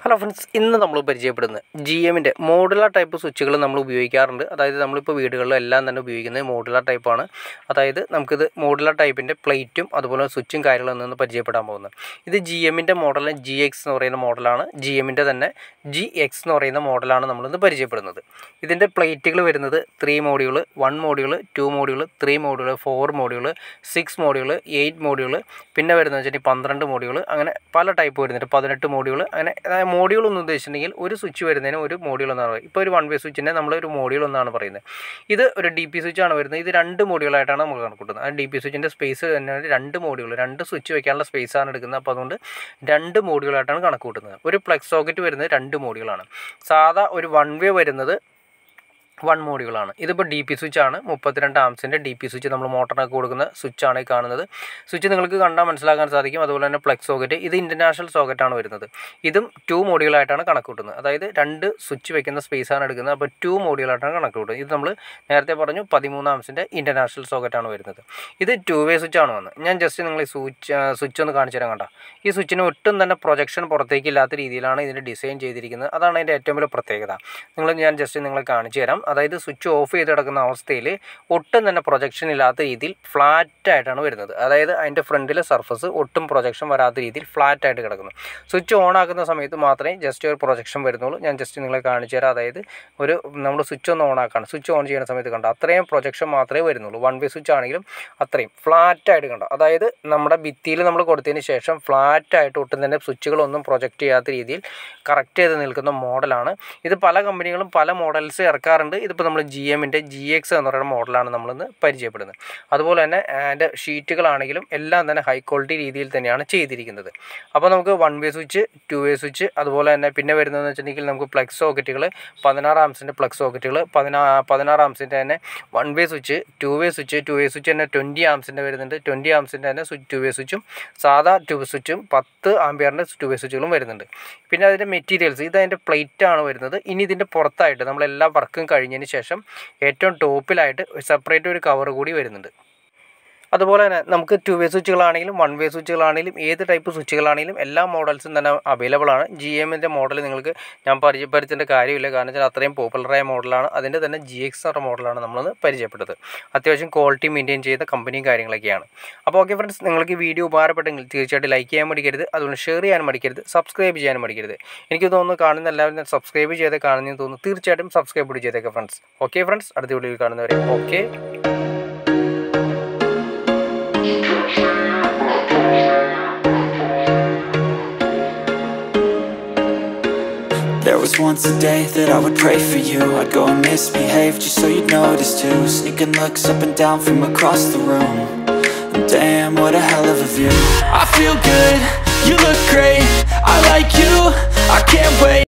hello friends ഇന്ന് നമ്മൾ പരിചയപ്പെടുന്നത് ജി എമ്മിൻ്റെ മോഡുലാർ ടൈപ്പ് സ്വിച്ചുകൾ നമ്മൾ ഉപയോഗിക്കാറുണ്ട് അതായത് നമ്മളിപ്പോൾ വീടുകളിലും എല്ലാം തന്നെ ഉപയോഗിക്കുന്നത് മോഡുലാർ ടൈപ്പാണ് അതായത് നമുക്കിത് മോഡുലാർ ടൈപ്പിൻ്റെ പ്ലേറ്റും അതുപോലെ സ്വിച്ചും കാര്യങ്ങളും നിന്ന് പരിചയപ്പെടാൻ പോകുന്നത് ഇത് ജി എമ്മിൻ്റെ മോഡൽ ജി എക്സ് എന്ന് പറയുന്ന മോഡലാണ് ജി എമ്മിൻ്റെ തന്നെ ജി എക്സ് എന്ന് പറയുന്ന മോഡലാണ് നമ്മളിന്ന് പരിചയപ്പെടുന്നത് ഇതിൻ്റെ പ്ലേറ്റുകൾ വരുന്നത് three module one module two module three module four module six module eight module പിന്നെ വരുന്നത് വെച്ചിട്ടുണ്ടെങ്കിൽ പന്ത്രണ്ട് മോഡ്യൂൾ അങ്ങനെ പല ടൈപ്പ് വരുന്നുണ്ട് പതിനെട്ട് മോഡ്യൂൾ അങ്ങനെ അതായത് മോഡ്യൂൾ എന്ന് ഉദ്ദേശിച്ചിട്ടുണ്ടെങ്കിൽ ഒരു സ്വിച്ച് വരുന്നതിന് ഒരു മോഡ്യൂൾ എന്നാണ് പറയുന്നത് ഇപ്പോൾ ഒരു വൺ വേ സ്വിച്ചിനെ നമ്മൾ ഒരു മോഡ്യൂൾ എന്നാണ് പറയുന്നത് ഇത് ഒരു ഡി പി സ്വിച്ച് ആണ് വരുന്നത് ഇത് രണ്ട് മോഡ്യൂളായിട്ടാണ് നമ്മൾ കണക്കൂട്ടുന്നത് ആ ഡി പി സ്വിച്ചിൻ്റെ സ്പേസ് തന്നെ രണ്ട് മോഡ്യൂൾ രണ്ട് സ്വിച്ച് വെക്കാനുള്ള സ്പേസ് ആണ് എടുക്കുന്നത് അപ്പോൾ അതുകൊണ്ട് രണ്ട് മോഡ്യൂളായിട്ടാണ് കണക്ക് കൂട്ടുന്നത് ഒരു പ്ലഗ് സോക്കറ്റ് വരുന്നത് രണ്ട് മോഡ്യൂളാണ് സാധാ ഒരു വൺ വേ വരുന്നത് വൺ മോഡ്യൂളാണ് ഇതിപ്പോൾ ഡി പി സ്വിച്ച് ആണ് മുപ്പത്തിരണ്ട് ആംസിൻ്റെ ഡി പി സ്വിച്ച് നമ്മൾ മോട്ടറിനൊക്കെ കൊടുക്കുന്ന സ്വിച്ചാണ് ഈ കാണുന്നത് സ്വിച്ച് നിങ്ങൾക്ക് കണ്ടാൽ മനസ്സിലാക്കാൻ സാധിക്കും അതുപോലെ തന്നെ പ്ലഗ് സോക്കറ്റ് ഇത് ഇൻ്റർനാഷണൽ സോക്കറ്റാണ് വരുന്നത് ഇതും ടു മോഡ്യൂളായിട്ടാണ് കണക്ക് കൂട്ടുന്നത് അതായത് രണ്ട് സ്വിച്ച് വെക്കുന്ന സ്പേസാണ് എടുക്കുന്നത് അപ്പോൾ ടു മോഡ്യൂളായിട്ടാണ് കണക്ക് കൂട്ടുന്നത് ഇത് നമ്മൾ നേരത്തെ പറഞ്ഞു പതിമൂന്ന് ആംസിൻ്റെ ഇൻ്റർനാഷണൽ സോക്കറ്റാണ് വരുന്നത് ഇത് ടു വേ സ്വിച്ചാണ് വന്നത് ഞാൻ ജസ്റ്റ് നിങ്ങൾ ഈ സ്വിച്ച് സ്വിച്ച് ഒന്ന് കാണിച്ചു തരാൻ കണ്ട ഈ സ്വിച്ചിന് ഒട്ടും തന്നെ പ്രൊജക്ഷൻ പുറത്തേക്ക് ഇല്ലാത്ത രീതിയിലാണ് ഇതിൻ്റെ ഡിസൈൻ ചെയ്തിരിക്കുന്നത് അതാണ് അതിൻ്റെ ഏറ്റവും വലിയ പ്രത്യേകത നിങ്ങൾ ഞാൻ ജസ്റ്റ് നിങ്ങളെ കാണിച്ചു തരാം അതായത് സ്വിച്ച് ഓഫ് ചെയ്ത് കിടക്കുന്ന അവസ്ഥയിൽ ഒട്ടും തന്നെ പ്രൊജക്ഷൻ ഇല്ലാത്ത രീതിയിൽ ഫ്ലാറ്റ് ആയിട്ടാണ് വരുന്നത് അതായത് അതിൻ്റെ ഫ്രണ്ടിലെ സർഫസ് ഒട്ടും പ്രൊജക്ഷൻ വരാത്ത രീതിയിൽ ഫ്ലാറ്റ് ആയിട്ട് കിടക്കുന്നു സ്വിച്ച് ഓൺ ആക്കുന്ന സമയത്ത് മാത്രമേ ജസ്റ്റ് ഒരു പ്രൊജക്ഷൻ വരുന്നുള്ളൂ ഞാൻ ജസ്റ്റ് നിങ്ങളെ കാണിച്ചു തരാം അതായത് ഒരു നമ്മൾ സ്വിച്ച് ഒന്ന് ഓൺ ആക്കാണ് സ്വിച്ച് ഓൺ ചെയ്യുന്ന സമയത്ത് കണ്ടോ അത്രയും പ്രൊജക്ഷൻ മാത്രമേ വരുന്നുള്ളൂ വൺ വേ സ്വിച്ച് ആണെങ്കിലും അത്രയും ഫ്ലാറ്റ് ആയിട്ട് കണ്ടോ അതായത് നമ്മുടെ ഭിത്തിയിൽ നമ്മൾ കൊടുത്തതിന് ശേഷം ഫ്ലാറ്റ് ആയിട്ട് ഒട്ടും തന്നെ സ്വിച്ചുകളൊന്നും പ്രൊജക്റ്റ് ചെയ്യാത്ത രീതിയിൽ കറക്റ്റ് ചെയ്ത് നിൽക്കുന്ന മോഡലാണ് ഇത് പല കമ്പനികളും പല മോഡൽസ് ഇറക്കാറുണ്ട് ഇതിപ്പോൾ നമ്മൾ ജി എമ്മിൻ്റെ ജി എക്സ് എന്ന് പറയുന്ന മോഡലാണ് നമ്മളിന്ന് പരിചയപ്പെടുന്നത് അതുപോലെ തന്നെ അതിൻ്റെ ഷീറ്റുകളാണെങ്കിലും എല്ലാം തന്നെ ഹൈ ക്വാളിറ്റി രീതിയിൽ തന്നെയാണ് ചെയ്തിരിക്കുന്നത് അപ്പോൾ നമുക്ക് one way switch two way switch അതുപോലെ തന്നെ പിന്നെ വരുന്നതെന്ന് വെച്ചിട്ടുണ്ടെങ്കിൽ നമുക്ക് പ്ലഗ് സോക്കറ്റുകൾ പതിനാറ് ആംസിൻ്റെ പ്ലഗ് സോക്കറ്റുകൾ പതിനാ പതിനാറ് ആംസിൻ്റെ തന്നെ one way switch two way switch two way switch തന്നെ ട്വൻറ്റി ആംസിൻ്റെ വരുന്നുണ്ട് ട്വൻറ്റി ആംസിൻ്റെ തന്നെ സ്വിച്ച് ടു വേ സ്വിച്ചും സാധാ ടു വേ സ്വിച്ചും പത്ത് ആംബിയറിൻ്റെ ടു വേ സ്വിച്ചുകളും വരുന്നുണ്ട് പിന്നെ അതിൻ്റെ മെറ്റീരിയൽസ് ഇത് അതിൻ്റെ പ്ലേറ്റ് ആണ് വരുന്നത് ഇനി ഇതിൻ്റെ പുറത്തായിട്ട് നമ്മളെല്ലാ വർക്കും കഴിഞ്ഞതിന് ശേഷം ഏറ്റവും ടോപ്പിലായിട്ട് സെപ്പറേറ്റ് ഒരു കവർ കൂടി വരുന്നുണ്ട് അതുപോലെ തന്നെ നമുക്ക് ടു വേ സ്വിച്ചുകളാണെങ്കിലും വൺ വേ സ്വിച്ചുകളാണെങ്കിലും ഏത് ടൈപ്പ് സ്വിച്ചുകളാണെങ്കിലും എല്ലാ മോഡൽസും തന്നെ അവൈലബിൾ ആണ് ജി എമ്മിൻ്റെ മോഡൽ നിങ്ങൾക്ക് ഞാൻ പരിചയപ്പെടുത്തേണ്ട കാര്യമില്ല കാരണം വെച്ചാൽ അത്രയും പോപ്പുലറായ മോഡലാണ് അതിൻ്റെ തന്നെ ജി എക്സ് എന്ന മോഡലാണ് നമ്മളത് പരിചയപ്പെട്ടത് അത്യാവശ്യം ക്വാളിറ്റി മെയിൻറ്റെയിൻ ചെയ്യുന്ന കമ്പനിയും കാര്യങ്ങളൊക്കെയാണ് അപ്പോൾ ഓക്കെ ഫ്രണ്ട്സ് നിങ്ങൾക്ക് ഈ വീഡിയോ ഉപകാരപ്പെട്ടെങ്കിൽ തീർച്ചയായിട്ടും ലൈക്ക് ചെയ്യാൻ മടിക്കരുത് അതുപോലെ ഷെയർ ചെയ്യാൻ മടിക്കരുത് സബ്സ്ക്രൈബ് ചെയ്യാൻ മടിക്കരുത് എനിക്ക് തോന്നുന്നു കാണുന്ന എല്ലാവരും സബ്സ്ക്രൈബ് ചെയ്ത് കാണുന്നതെന്ന് തോന്നുന്നു തീർച്ചയായിട്ടും സബ്സ്ക്രൈബ് കൂടി ചെയ്തേക്കാം ഫ്രണ്ട്സ് ഓക്കെ ഫ്രണ്ട്സ് അടുത്ത വീഡിയോയിൽ കാണുന്നവരെ okay There was once a day that I would pray for you I'd go and misbehave just so you'd notice too Sneaking looks up and down from across the room and Damn, what a hell of a view I feel good, you look great I like you, I can't wait